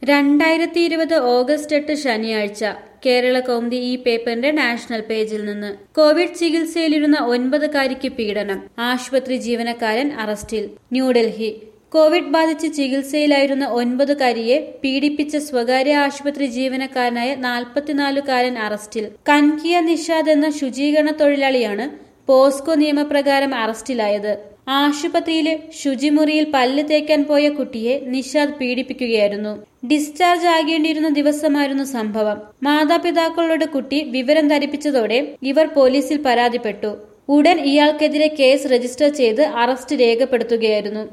രണ്ടായിരത്തി ഇരുപത് ഓഗസ്റ്റ് എട്ട് ശനിയാഴ്ച കേരള കൗമുദി ഈ പേപ്പറിന്റെ നാഷണൽ പേജിൽ നിന്ന് കോവിഡ് ചികിത്സയിലിരുന്ന ഒൻപതുകാരിക്ക് പീഡനം ആശുപത്രി ജീവനക്കാരൻ അറസ്റ്റിൽ ന്യൂഡൽഹി കോവിഡ് ബാധിച്ച് ചികിത്സയിലായിരുന്ന ഒൻപതുകാരിയെ പീഡിപ്പിച്ച സ്വകാര്യ ആശുപത്രി ജീവനക്കാരനായ നാൽപ്പത്തിനാലുകാരൻ അറസ്റ്റിൽ കൻകിയ നിഷാദ് എന്ന ശുചീകരണ തൊഴിലാളിയാണ് പോസ്കോ നിയമപ്രകാരം അറസ്റ്റിലായത് ആശുപത്രിയിലെ ശുചിമുറിയിൽ പല്ല് തേക്കാൻ പോയ കുട്ടിയെ നിഷാദ് പീഡിപ്പിക്കുകയായിരുന്നു ഡിസ്ചാർജ് ആകേണ്ടിയിരുന്ന ദിവസമായിരുന്നു സംഭവം മാതാപിതാക്കളോട് കുട്ടി വിവരം ധരിപ്പിച്ചതോടെ ഇവർ പോലീസിൽ പരാതിപ്പെട്ടു ഉടൻ ഇയാൾക്കെതിരെ കേസ് രജിസ്റ്റർ ചെയ്ത് അറസ്റ്റ് രേഖപ്പെടുത്തുകയായിരുന്നു